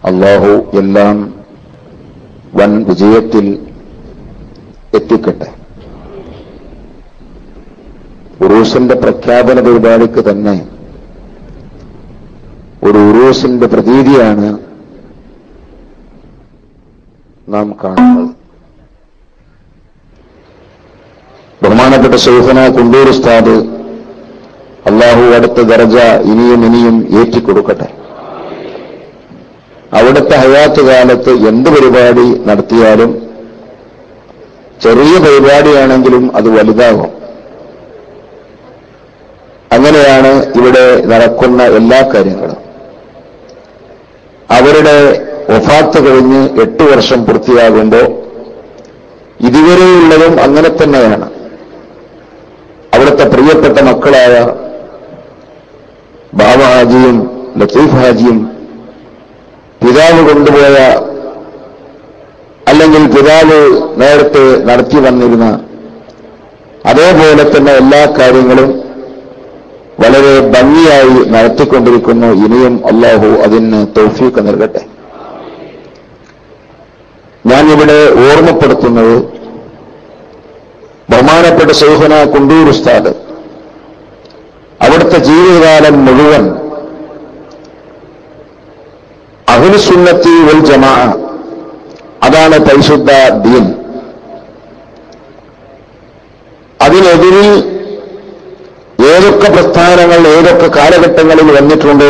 അള്ളാഹു എല്ലാം വൻ വിജയത്തിൽ എത്തിക്കട്ടെ ഉറൂസിന്റെ പ്രഖ്യാപന പരിപാടിക്ക് തന്നെ ഒരു ഉറൂസിന്റെ പ്രതീതിയാണ് നാം കാണുന്നത് ബഹുമാനപ്പെട്ട ശൈഖന കുണ്ടൂർ ഉസ്താദ് അള്ളാഹു അടുത്ത ദർജ ഇനിയും ഇനിയും ഏറ്റിക്കൊടുക്കട്ടെ അവിടുത്തെ ഹയാത്ത് കാലത്ത് എന്ത് പരിപാടി നടത്തിയാലും ചെറിയ പരിപാടിയാണെങ്കിലും അത് വലുതാകും അങ്ങനെയാണ് ഇവിടെ നടക്കുന്ന എല്ലാ കാര്യങ്ങളും അവരുടെ ഒഫാത്ത് കഴിഞ്ഞ് എട്ട് വർഷം പൂർത്തിയാകുമ്പോൾ ഇതുവരെയുള്ളതും അങ്ങനെ തന്നെയാണ് അവിടുത്തെ പ്രിയപ്പെട്ട മക്കളായ ബാബ ഹാജിയും ലത്തീഫ് ഹാജിയും പിതാവ് കൊണ്ടുപോയ അല്ലെങ്കിൽ പിതാവ് നേരത്തെ നടത്തി വന്നിരുന്ന അതേപോലെ തന്നെ എല്ലാ കാര്യങ്ങളും വളരെ ഭംഗിയായി നടത്തിക്കൊണ്ടിരിക്കുന്നു ഇനിയും അള്ളാഹു അതിന് തൗഫീക്ക് നൽകട്ടെ ഞാൻ ഇവിടെ ഓർമ്മപ്പെടുത്തുന്നത് ബഹുമാനപ്പെട്ട ശൈഖന കുണ്ടൂർ ഉസ്താദ് അവിടുത്തെ ജീവിതകാലം മുഴുവൻ അഹുലുസുന്നത്തി വൽ ജമാ അതാണ് പരിശുദ്ധ ദീൻ അതിനെതിരിൽ ഏതൊക്കെ പ്രസ്ഥാനങ്ങൾ ഏതൊക്കെ കാലഘട്ടങ്ങളിൽ വന്നിട്ടുണ്ടോ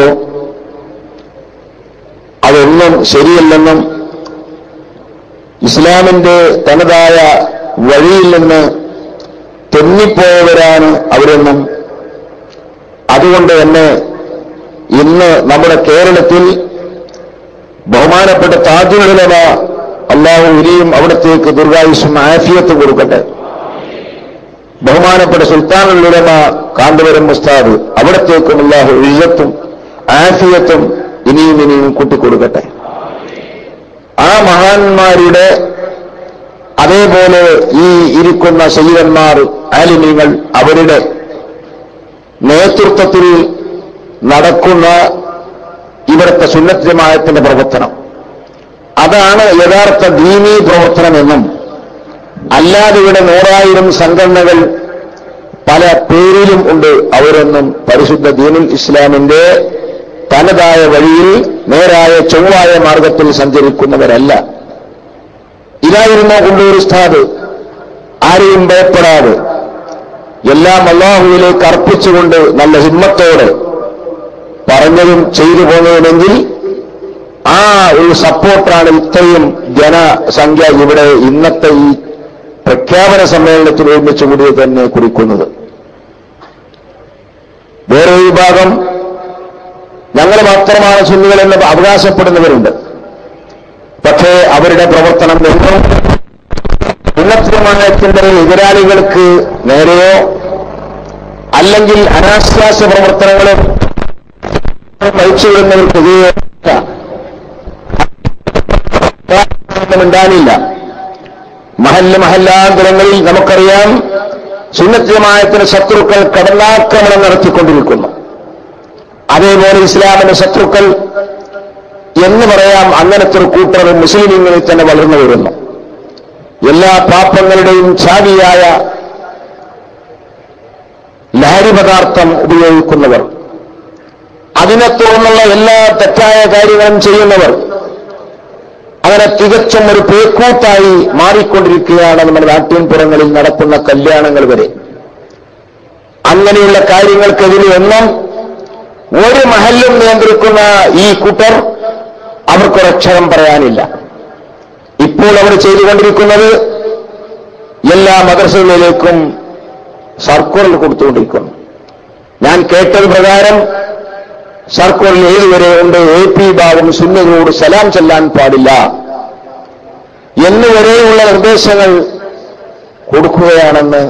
അതൊന്നും ശരിയല്ലെന്നും ഇസ്ലാമിന്റെ തനതായ വഴിയിൽ നിന്ന് തെന്നിപ്പോയവരാണ് അവരെന്നും അതുകൊണ്ട് തന്നെ ഇന്ന് നമ്മുടെ കേരളത്തിൽ ബഹുമാനപ്പെട്ട താജുലമ അള്ളാഹു ഇനിയും അവിടത്തേക്ക് ദുർഗായുസും ആഫിയത്ത് കൊടുക്കട്ടെ ബഹുമാനപ്പെട്ട സുൽത്താനുലമ കാന്തപുരം മുസ്താദ് അവിടത്തേക്കും അള്ളാഹു ഇഴത്തും ആഫിയത്തും ഇനിയും ഇനിയും കൂട്ടിക്കൊടുക്കട്ടെ ആ മഹാന്മാരുടെ അതേപോലെ ഈ ഇരിക്കുന്ന ശരീരന്മാർ ആലിമ്യങ്ങൾ അവരുടെ നേതൃത്വത്തിൽ നടക്കുന്ന ഇവിടുത്തെ സുന്നത്ത് ജമാഅത്തിന്റെ പ്രവർത്തനം അതാണ് യഥാർത്ഥ ദീനീ പ്രവർത്തനമെന്നും അല്ലാതെ ഇവിടെ നൂറായിരം സംഘടനകൾ പല പേരിലും ഉണ്ട് അവരൊന്നും പരിശുദ്ധ ദീനുൽ ഇസ്ലാമിന്റെ തനതായ വഴിയിൽ നേരായ ചൊവ്വായ മാർഗത്തിൽ സഞ്ചരിക്കുന്നവരല്ല ഇതായിരുന്നു കൊണ്ടൂർ ഉസ്താദ് ആരെയും ഭയപ്പെടാതെ എല്ലാം അള്ളാഹുവിലേക്ക് അർപ്പിച്ചുകൊണ്ട് നല്ല ഹിമ്മത്തോടെ പറഞ്ഞതും ചെയ്തു പോകുന്നതുമെങ്കിൽ ആ ഒരു സപ്പോർട്ടാണ് ഇത്രയും ജനസംഖ്യ ഇവിടെ ഇന്നത്തെ ഈ പ്രഖ്യാപന സമ്മേളനത്തിൽ ഒരുമിച്ച് കൂടി തന്നെ കുറിക്കുന്നത് വേറെ വിഭാഗം ഞങ്ങൾ മാത്രമാണ് സുന്നികളെന്ന് അവകാശപ്പെടുന്നവരുണ്ട് പക്ഷേ അവരുടെ പ്രവർത്തനം എന്നും ഉന്നതമാനത്തിന്റെ എതിരാളികൾക്ക് നേരെയോ അല്ലെങ്കിൽ അനാശ്വാസ പ്രവർത്തനങ്ങളും നയിച്ചുവിടുന്നവർക്കെതിരെ ഉണ്ടാകില്ല മഹല്ല മഹല്ലാന്തരങ്ങളിൽ നമുക്കറിയാം സുന്നത്യമായത്തിന് ശത്രുക്കൾ കടന്നാക്രമണം നടത്തിക്കൊണ്ടിരിക്കുന്നു അതേപോലെ ഇസ്ലാമിന്റെ ശത്രുക്കൾ എന്ന് പറയാം അങ്ങനത്തെ ഒരു കൂട്ടർ മുസ്ലിമീങ്ങളിൽ തന്നെ വളർന്നു വരുന്നു എല്ലാ പാപ്പങ്ങളുടെയും ചാവിയായ ലഹരി പദാർത്ഥം ഉപയോഗിക്കുന്നവർ അതിനെ തുടർന്നുള്ള എല്ലാ തെറ്റായ കാര്യങ്ങളും ചെയ്യുന്നവർ അങ്ങനെ തികച്ചും ഒരു പേക്കൂത്തായി മാറിക്കൊണ്ടിരിക്കുകയാണ് നമ്മുടെ നാട്ടിൻപുറങ്ങളിൽ നടക്കുന്ന കല്യാണങ്ങൾ വരെ അങ്ങനെയുള്ള കാര്യങ്ങൾക്കെതിരെ ഒന്നും ഒരു മഹല്ലും നിയന്ത്രിക്കുന്ന ഈ കൂട്ടർ അവർക്കൊരക്ഷരം പറയാനില്ല ഇപ്പോൾ അവർ ചെയ്തുകൊണ്ടിരിക്കുന്നത് എല്ലാ മദ്രസകളിലേക്കും സർക്കുലർ കൊടുത്തുകൊണ്ടിരിക്കുന്നു ഞാൻ കേട്ടത് പ്രകാരം സർക്കുലറിൽ ഏതുവരെ ഉണ്ട് എ പി ബാബും സുന്നികളോട് സലാം ചെല്ലാൻ പാടില്ല എന്നുവരെയുള്ള നിർദ്ദേശങ്ങൾ കൊടുക്കുകയാണെന്ന്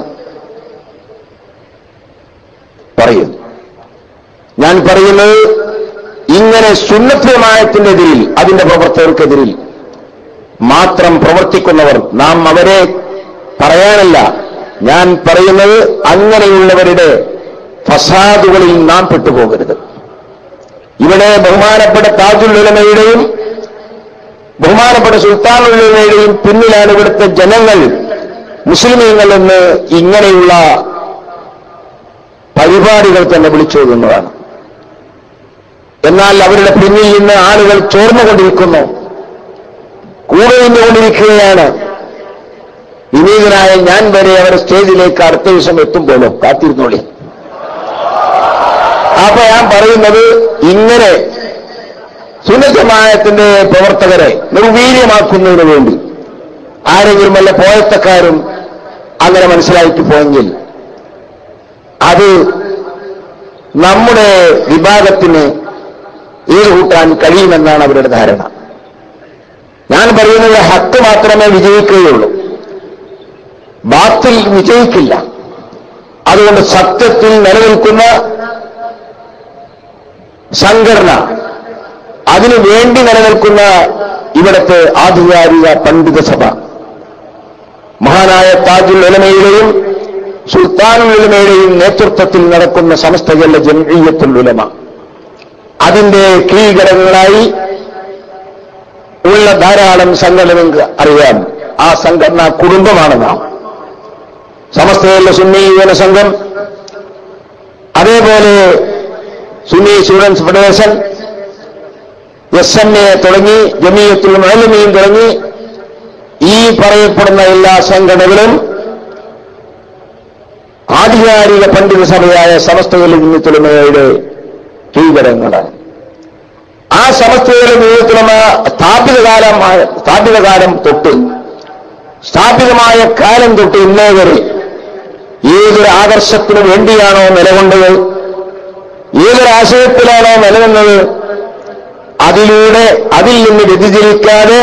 പറയുന്നു ഞാൻ പറയുന്നത് ഇങ്ങനെ സുന്നത്യമായത്തിനെതിരിൽ അതിന്റെ പ്രവർത്തകർക്കെതിരിൽ മാത്രം പ്രവർത്തിക്കുന്നവർ നാം അവരെ പറയാനല്ല ഞാൻ പറയുന്നത് അങ്ങനെയുള്ളവരുടെ ഫസാദുകളിൽ നാം പെട്ടുപോകരുത് ഇവിടെ ബഹുമാനപ്പെട്ട താജുൽ ഉലമയുടെയും ബഹുമാനപ്പെട്ട സുൽത്താനുള്ളവരുടെയും പിന്നിലാണ് ഇവിടുത്തെ ജനങ്ങൾ മുസ്ലിമീങ്ങൾ എന്ന് ഇങ്ങനെയുള്ള പരിപാടികൾ തന്നെ വിളിച്ചോതുന്നതാണ് എന്നാൽ അവരുടെ പിന്നിൽ നിന്ന് ആളുകൾ ചോർന്നുകൊണ്ടിരിക്കുന്നു കൂടെ നിന്നുകൊണ്ടിരിക്കുകയാണ് വിനീതനായ ഞാൻ വരെ അവർ സ്റ്റേജിലേക്ക് അടുത്ത ദിവസം എത്തുമ്പോഴോ കാത്തിരുന്നോളി അപ്പൊ ഞാൻ പറയുന്നത് ഇങ്ങനെ സുന്നജമായത്തിന്റെ പ്രവർത്തകരെ നിർവീര്യമാക്കുന്നതിന് വേണ്ടി ആരെങ്കിലും വല്ല പോയത്തക്കാരും അങ്ങനെ മനസ്സിലായിട്ട് പോയെങ്കിൽ അത് നമ്മുടെ വിഭാഗത്തിന് ഏത് കൂട്ടാൻ കഴിയുമെന്നാണ് അവരുടെ ധാരണ ഞാൻ പറയുന്നത് ഹക്ക് മാത്രമേ വിജയിക്കുകയുള്ളൂ ബാത്തിൽ വിജയിക്കില്ല അതുകൊണ്ട് സത്യത്തിൽ നിലനിൽക്കുന്ന സംഘടന അതിനു വേണ്ടി നിലനിൽക്കുന്ന ഇവിടുത്തെ ആധികാരിക പണ്ഡിത സഭ മഹാനായ താജുൽ ഉലമയുടെയും സുൽത്താനുൽ ഉലമയുടെയും നേതൃത്വത്തിൽ നടക്കുന്ന സമസ്തകളുടെ ജംഇയ്യത്തുൽ ഉലമ അതിന്റെ കീഴ്ഘടകങ്ങളായി ഉള്ള ധാരാളം സംഘടന നിങ്ങൾക്ക് അറിയാം ആ സംഘടന കുടുംബമാണ് നാം സമസ്തയിലെ സുന്നി യുവന സംഘം അതേപോലെ Sunni students federation S M A തുടങ്ങി ജമീയത്തുൽ മലമീൻ തുടങ്ങി ഈ പറയപ്പെടുന്ന എല്ലാ സംഘടനകളും ആധികാരിക പണ്ഡിത സഭയായ സമസ്തകളിൽ നിന്നുത്തുലമയുടെ കീഴ്ഘടകങ്ങളാണ് ആ സമസ്തയുടെ നിയമത്തിലുമ സ്ഥാപിതകാലമായ സ്ഥാപിതകാലം തൊട്ട് സ്ഥാപിതമായ കാലം തൊട്ട് ഇന്നേ വരെ ഏതൊരു ആദർശത്തിനു വേണ്ടിയാണോ നിലകൊണ്ടത് ഏതൊരു ആശയത്തിലാണോ നിലനിന്നത് അതിലൂടെ അതിൽ നിന്ന് വ്യതിചലിക്കാതെ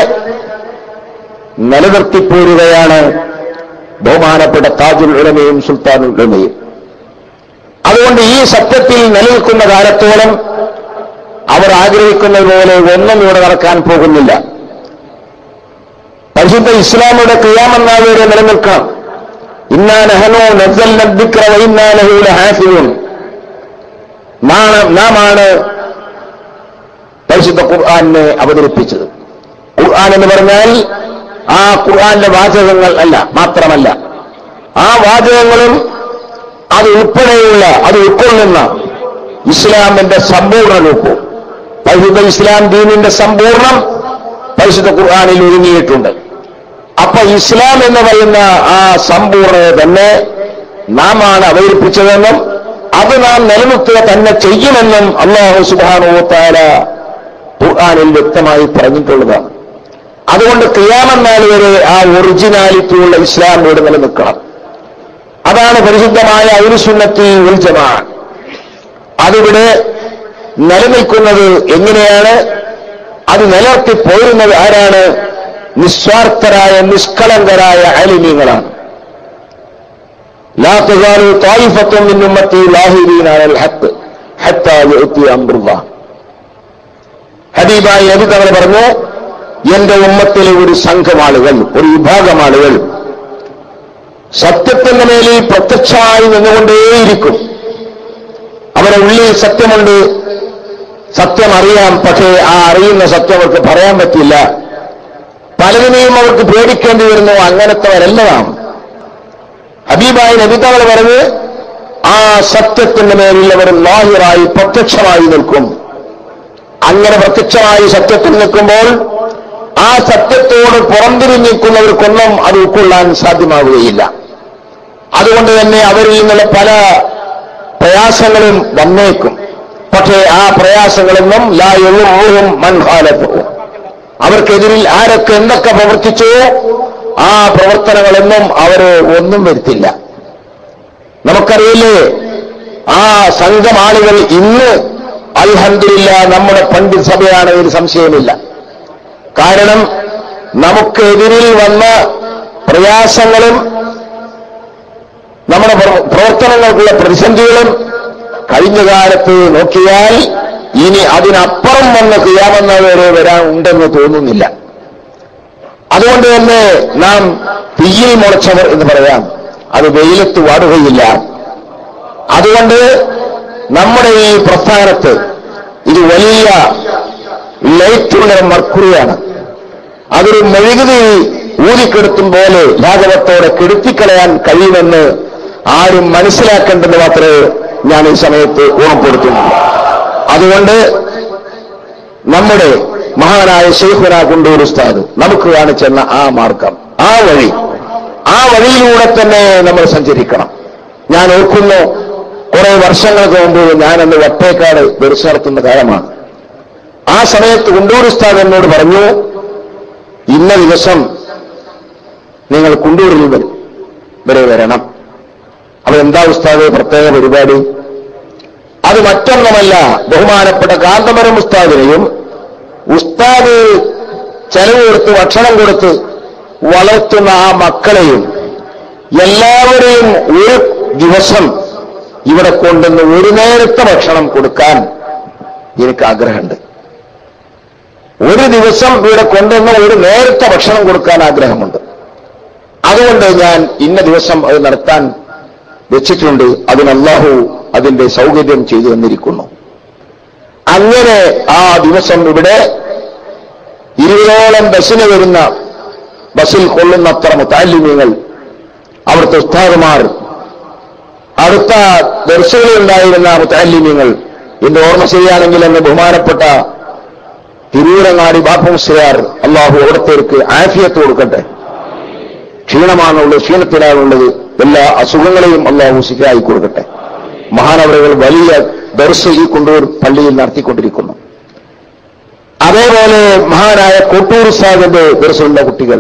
നിലനിർത്തിപ്പോരുകയാണ് ബഹുമാനപ്പെട്ട താജുൽ ഉലമയും സുൽത്താനുൽ ഉലമയും അതുകൊണ്ട് ഈ സത്യത്തിൽ നിലനിൽക്കുന്ന കാലത്തോളം അവർ ആഗ്രഹിക്കുന്നത് പോലെ ഒന്നും ഇവിടെ നടക്കാൻ പോകുന്നില്ല പരിശുദ്ധ ഇസ്ലാമിയുടെ ക്രിയാമെന്നാവരെ നിലനിൽക്കണം ഇന്നാ നഹനോ നസൽ നദ്ദിക്ര വൈന്നാ ലഹൂല ഹാഫിയും നാമാണ് പരിശുദ്ധ ഖുർആാനെ അവതരിപ്പിച്ചത് ഖുർആൻ എന്ന് പറഞ്ഞാൽ ആ ഖുർആന്റെ വാചകങ്ങൾ അല്ല മാത്രമല്ല ആ വാചകങ്ങളും അത് ഉൾപ്പെടെയുള്ള അത് ഉൾക്കൊള്ളുന്ന ഇസ്ലാമിന്റെ സമ്പൂർണ്ണ രൂപവും പരിശുദ്ധ ഇസ്ലാം ദീനിന്റെ സമ്പൂർണ്ണം പരിശുദ്ധ ഖുർആാനിൽ ഒരുങ്ങിയിട്ടുണ്ട് അപ്പൊ ഇസ്ലാം എന്ന് പറയുന്ന ആ സമ്പൂർണ്ണത തന്നെ നാമാണ് അവതരിപ്പിച്ചതെന്നും അത് നാം നിലനിർത്തുക തന്നെ ചെയ്യുമെന്നും അള്ളാഹു സുബാനുത്താല ഖുർആാനിൽ വ്യക്തമായി പറഞ്ഞിട്ടുള്ളതാണ് അതുകൊണ്ട് ക്രിയാമെന്നാൽ വരെ ആ ഒറിജിനാലിറ്റിയുള്ള ഇസ്ലാം ഇവിടെ നിലനിൽക്കണം അതാണ് പരിശുദ്ധമായ ഐരുസുന്നത്തി ഉൽജമാ അതിവിടെ നിലനിൽക്കുന്നത് എങ്ങനെയാണ് അത് നിലനിർത്തി പോരുന്നത് ആരാണ് നിസ്വാർത്ഥരായ നിഷ്കളങ്കരായ അലിമീങ്ങളാണ് لا تزال طائفة من أمتي لاهرين على الحق حتى يؤتي أمر الله ഹബീബായി നബി തങ്ങൾ പറഞ്ഞു എന്റെ ഉമ്മത്തിലെ ഒരു സംഘം ആളുകൾ ഒരു വിഭാഗം ആളുകൾ സത്യത്തിന്റെ മേലിൽ പ്രത്യക്ഷമായി നിന്നുകൊണ്ടേയിരിക്കും അവരുടെ ഉള്ളിൽ സത്യമുണ്ട് സത്യം അറിയാം പക്ഷേ ആ അറിയുന്ന സത്യം അവർക്ക് പറയാൻ പറ്റില്ല പലതിനെയും അവർക്ക് പേടിക്കേണ്ടി വരുന്നു അങ്ങനത്തെവരല്ല നാം ഹബീബായി നബിതങ്ങൾ പറഞ്ഞ് ആ സത്യത്തിന്റെ മേലിൽ അവർ ലാഹിറായി പ്രത്യക്ഷമായി നിൽക്കും അങ്ങനെ പ്രത്യക്ഷമായി സത്യത്തിൽ നിൽക്കുമ്പോൾ ആ സത്യത്തോട് പുറംതിരിഞ്ഞിരിക്കുന്നവർക്കൊന്നും അത് ഉൾക്കൊള്ളാൻ സാധ്യമാവുകയില്ല അതുകൊണ്ട് തന്നെ അവരിൽ നിന്നുള്ള പല പ്രയാസങ്ങളും വന്നേക്കും പക്ഷേ ആ പ്രയാസങ്ങളൊന്നും ലായും മൺഹാലത്തും അവർക്കെതിരിൽ ആരൊക്കെ എന്തൊക്കെ പ്രവർത്തിച്ചോ ആ പ്രവർത്തനങ്ങളൊന്നും അവര് ഒന്നും വരുത്തില്ല നമുക്കറിയില്ലേ ആ സംഘം ആളുകൾ ഇന്ന് അൽഹന്ദില്ല നമ്മുടെ പണ്ഡിത് സഭയാണ് ഒരു സംശയമില്ല കാരണം നമുക്കെതിരിൽ വന്ന പ്രയാസങ്ങളും നമ്മുടെ പ്ര- പ്രവർത്തനങ്ങൾക്കുള്ള പ്രതിസന്ധികളും കഴിഞ്ഞ കാലത്ത് നോക്കിയാൽ ഇനി അതിനപ്പുറം വന്ന ക്രിയാമെന്നവരെ വരാൻ ഉണ്ടെന്ന് തോന്നുന്നില്ല അതുകൊണ്ട് തന്നെ നാം തീയിൽ മുളച്ചവർ എന്ന് പറയാം അത് വെയിലത്ത് വാടുകയില്ല അതുകൊണ്ട് നമ്മുടെ ഈ പ്രസ്ഥാനത്ത് ഇത് വലിയ ലൈറ്റുള്ള മർക്കുറിയാണ് അതൊരു മെഴുകുതി ഊതിക്കെടുത്തും പോലെ ലാഘവത്തോടെ കെടുത്തിക്കളയാൻ കഴിയുമെന്ന് ആരും മനസ്സിലാക്കേണ്ടെന്ന് മാത്രമേ ഞാൻ ഈ സമയത്ത് ഓർമ്മപ്പെടുത്തുന്നു അതുകൊണ്ട് നമ്മുടെ മഹാനായ ഷെയ്ഖുന കുണ്ടൂർ ഉസ്താദ് നമുക്ക് കാണിച്ചെന്ന ആ മാർഗം ആ വഴി ആ വഴിയിലൂടെ തന്നെ നമ്മൾ സഞ്ചരിക്കണം ഞാൻ ഓർക്കുന്നു കുറെ വർഷങ്ങൾക്ക് മുമ്പ് ഞാനന്ന് വട്ടേക്കാട് ദർശനം നടത്തുന്ന കാലമാണ് ആ സമയത്ത് കുണ്ടൂർ ഉസ്താദ് എന്നോട് പറഞ്ഞു ഇന്ന ദിവസം നിങ്ങൾ കുണ്ടൂരിൽ വരും വരെ വരണം അപ്പൊ എന്താ ഉസ്താദ് പ്രത്യേക പരിപാടി അത് മറ്റൊന്നുമല്ല ബഹുമാനപ്പെട്ട കാന്തമരം ഉസ്താദിനെയും ഉസ്താദ് ചെലവ് കൊടുത്ത് ഭക്ഷണം കൊടുത്ത് വളർത്തുന്ന ആ മക്കളെയും എല്ലാവരെയും ഒരു ദിവസം ഇവിടെ കൊണ്ടുവന്ന് ഒരു നേരത്തെ ഭക്ഷണം കൊടുക്കാൻ എനിക്ക് ആഗ്രഹമുണ്ട് ഒരു ദിവസം ഇവിടെ കൊണ്ടുവന്ന് ഒരു നേരത്തെ ഭക്ഷണം കൊടുക്കാൻ ആഗ്രഹമുണ്ട് അതുകൊണ്ട് ഞാൻ ഇന്ന ദിവസം അത് നടത്താൻ വെച്ചിട്ടുണ്ട് അതിന് അള്ളാഹു അതിന്റെ സൗകര്യം ചെയ്തു തന്നിരിക്കുന്നു അങ്ങനെ ആ ദിവസം ഇവിടെ ഇരുപതോളം ബസ്സിന് വരുന്ന ബസ്സിൽ കൊള്ളുന്നത്ര മുത്താലിമ്യങ്ങൾ അവിടുത്തെ ഉസ്താദുമാർ അടുത്ത ദർശകളിലുണ്ടായിരുന്ന മുത്താലിമ്യങ്ങൾ എന്റെ ഓർമ്മ ശരിയാണെങ്കിൽ എന്ന് ബഹുമാനപ്പെട്ട തിരൂരങ്ങാടി ബാപ്പുസ്യാർ അള്ളാഹു അവിടത്തേക്ക് ആഫിയത്ത് കൊടുക്കട്ടെ ക്ഷീണമാണുള്ളത് ക്ഷീണത്തിലാണുള്ളത് എല്ലാ അസുഖങ്ങളെയും അള്ളാഹു ശിഖായി കൊടുക്കട്ടെ മഹാനവറുകൾ വലിയ ദർശ ഈ കൊണ്ടൂർ പള്ളിയിൽ നടത്തിക്കൊണ്ടിരിക്കുന്നു അതേപോലെ മഹാനായ കോട്ടൂർ സാഹിബിന്റെ ദർശമുള്ള കുട്ടികൾ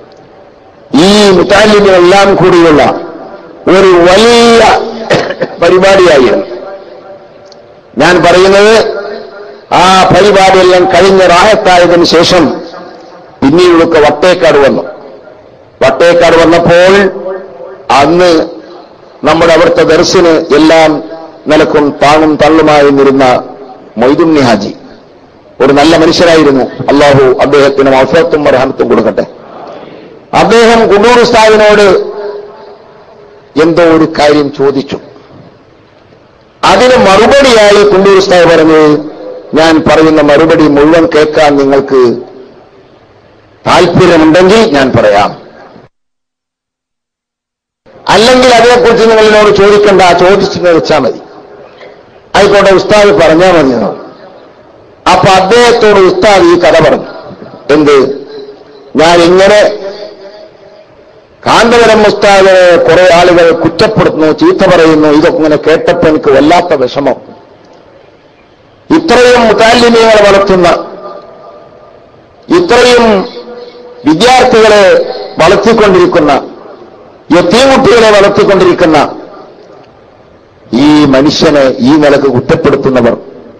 ഈ മുത്താലിമിനെല്ലാം കൂടിയുള്ള ഒരു വലിയ പരിപാടിയായിരുന്നു ഞാൻ പറയുന്നത് ആ പരിപാടിയെല്ലാം കഴിഞ്ഞ റാഹത്തായതിനു ശേഷം പിന്നീടൊക്കെ വട്ടേക്കാട് വന്നു വട്ടേക്കാട് വന്നപ്പോൾ അന്ന് നമ്മുടെ അവിടുത്തെ ദർശന് എല്ലാം നിലക്കും താങ്ങും തള്ളുമായി നിന്നിരുന്ന മൊയ്തുണ്ണി ഹാജി ഒരു നല്ല മനുഷ്യരായിരുന്നു അള്ളാഹു അദ്ദേഹത്തിന് മഫത്തും റഹമത്തും കൊടുക്കട്ടെ അദ്ദേഹം കുണ്ടൂർ ഉസ്താദിനോട് എന്തോ ഒരു കാര്യം ചോദിച്ചു അതിന് മറുപടിയായി കുണ്ടൂർ ഉസ്താദ് പറഞ്ഞു ഞാൻ പറയുന്ന മറുപടി മുഴുവൻ കേൾക്കാൻ നിങ്ങൾക്ക് താല്പര്യമുണ്ടെങ്കിൽ ഞാൻ പറയാം അല്ലെങ്കിൽ അതേക്കുറിച്ച് നിങ്ങൾ എന്നോട് ചോദിക്കണ്ട ചോദിച്ചു വെച്ചാൽ മതി ആയിക്കോട്ടെ ഉസ്താദ് പറഞ്ഞാൽ മതി എന്നോട്. അപ്പൊ അദ്ദേഹത്തോട് ഉസ്താദ് ഈ കഥ പറഞ്ഞു എന്ത് ഞാൻ ഇങ്ങനെ കാന്തപുരം ഉസ്താദിനെ കുറെ ആളുകൾ കുറ്റപ്പെടുത്തുന്നു ചീത്ത പറയുന്നു ഇതൊക്കെ ഇങ്ങനെ കേട്ടപ്പോ എനിക്ക് വല്ലാത്ത വിഷമം ഇത്രയും മുത്താലിമീങ്ങളെ വളർത്തുന്ന ഇത്രയും വിദ്യാർത്ഥികളെ വളർത്തിക്കൊണ്ടിരിക്കുന്ന യത്തീംകുട്ടികളെ വളർത്തിക്കൊണ്ടിരിക്കുന്ന ഈ മനുഷ്യനെ ഈ നിലക്ക് കുറ്റപ്പെടുത്തുന്നവർ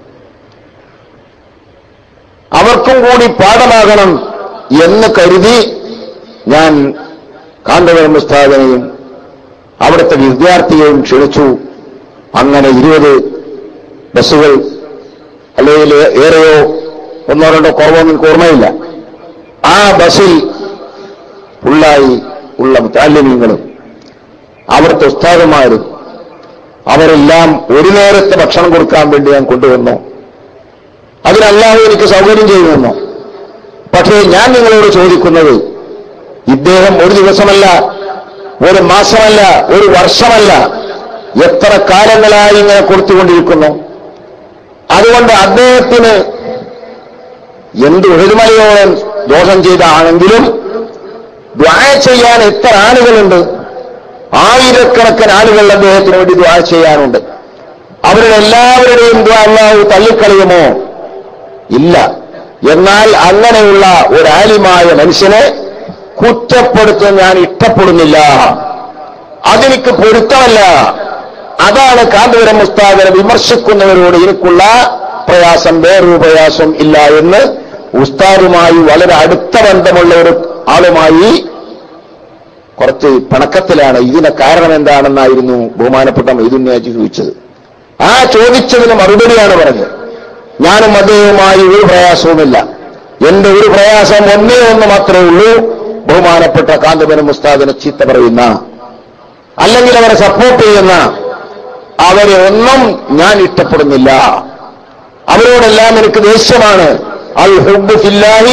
അവർക്കും കൂടി പാഠമാകണം എന്ന് കരുതി ഞാൻ കാന്തപുരം ഉസ്താദിനെയും അവിടുത്തെ വിദ്യാർത്ഥിയെയും ക്ഷണിച്ചു അങ്ങനെ ഇരുപത് ബസ്സുകൾ അല്ലെങ്കിൽ ഏറെയോ ഒന്നോ രണ്ടോ കുറവൊന്നും എനിക്ക് ഓർമ്മയില്ല ആ ബസ്സിൽ ഫുള്ളായി ഉള്ള മുത്താലിമ്യങ്ങളും അവിടുത്തെ ഉസ്താദുമാരും അവരെല്ലാം ഒരു നേരത്തെ ഭക്ഷണം കൊടുക്കാൻ വേണ്ടി ഞാൻ കൊണ്ടുവന്നു അതിനല്ലാതെ എനിക്ക് സൗകര്യം ചെയ്തു തന്നു പക്ഷേ ഞാൻ നിങ്ങളോട് ചോദിക്കുന്നത് ഇദ്ദേഹം ഒരു ദിവസമല്ല ഒരു മാസമല്ല ഒരു വർഷമല്ല എത്ര കാലങ്ങളായി ഇങ്ങനെ കൊടുത്തുകൊണ്ടിരിക്കുന്നു അതുകൊണ്ട് അദ്ദേഹത്തിന് എന്ത് എഴുമലയോളം ദോഷം ചെയ്താണെങ്കിലും ദ്വാ ചെയ്യാൻ എത്ര ആളുകളുണ്ട് ആയിരക്കണക്കിന് ആളുകൾ അദ്ദേഹത്തിന് വേണ്ടി ദ്വാ ചെയ്യാനുണ്ട് അവരുടെ എല്ലാവരുടെയും ദ്വാ അള്ളാഹു തള്ളിക്കളയുമോ ഇല്ല എന്നാൽ അങ്ങനെയുള്ള ഒരു ആലിമായ മനുഷ്യനെ കുറ്റപ്പെടുത്താൻ ഞാൻ ഇഷ്ടപ്പെടുന്നില്ല അതെനിക്ക് പൊരുത്തമല്ല അതാണ് കാന്തപുരം മുസ്താദിനെ വിമർശിക്കുന്നവരോട് എനിക്കുള്ള പ്രയാസം വേറൊരു പ്രയാസം ഇല്ല എന്ന് ഉസ്താദുമായി വളരെ അടുത്ത ബന്ധമുള്ള ഒരു ആളുമായി കുറച്ച് പിണക്കത്തിലാണ് ഇതിന് കാരണം എന്താണെന്നായിരുന്നു ബഹുമാനപ്പെട്ട മൈതുന്യാജി ചോദിച്ചത് ആ ചോദിച്ചതിന് മറുപടിയാണ് പറഞ്ഞത് ഞാനും അദ്ദേഹവുമായി ഒരു പ്രയാസവുമില്ല എന്റെ ഒരു പ്രയാസം ഒന്നേ ഒന്ന് മാത്രമേ ഉള്ളൂ ബഹുമാനപ്പെട്ട കാന്തപുരം മുസ്താദിനെ ചീത്ത പറയുന്ന അല്ലെങ്കിൽ അവരെ സപ്പോർട്ട് ചെയ്യുന്ന അവരെ ഒന്നും ഞാൻ ഇഷ്ടപ്പെടുന്നില്ല അവരോടെല്ലാം എനിക്ക് ദേഷ്യമാണ് അൽ ഹുബ് ഫില്ലാഹി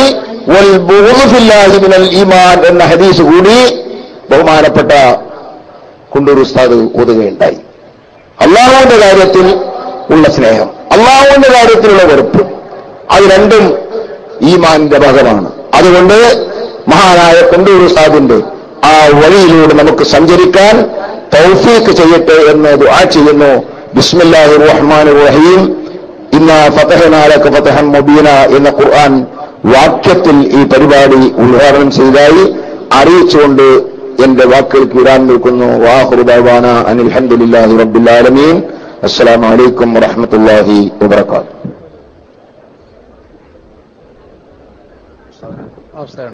വൽ ബുഗ്ളു ഫില്ലാഹി മിനൽ ഈമാൻ എന്ന ഹദീസ് കൂടി ബഹുമാനപ്പെട്ട കുണ്ടൂർ ഉസ്താദ് ഓതുകയുണ്ടായി അള്ളാഹുവിന്റെ കാര്യത്തിൽ ഉള്ള സ്നേഹം അള്ളാഹുവിന്റെ കാര്യത്തിലുള്ള വെറുപ്പ് അത് രണ്ടും ഈമാനിന്റെ ഭാഗമാണ് അതുകൊണ്ട് മഹാനായ കൊണ്ടൂർ ഉസ്താദിന്റെ ആ വഴിയിലൂടെ നമുക്ക് സഞ്ചരിക്കാൻ തൗഫീക്ക് ചെയ്യട്ടെ എന്ന് ദുആ ചെയ്യുന്നു ബിസ്മില്ലാഹി റഹ്മാൻ റഹീം ഇന്ന ഫതഹനാലക്ക് ഫതഹം മുബീന എന്ന ഖുർആൻ വാക്യത്തിൽ ഈ പരിപാടി ഉദ്ഘാടനം ചെയ്തതായി അറിയിച്ചുകൊണ്ട് എന്റെ വാക്കുകൾക്ക് വിടാൻ നിൽക്കുന്നു വാഹുദാന അനിൽഹമുല്ലാഹി റബ്ബുലാലമീൻ അസ്സലാമു അലൈക്കും വറഹ്മത്തുള്ളാഹി വബറകാതുഹു അവസ്ഥയാണ്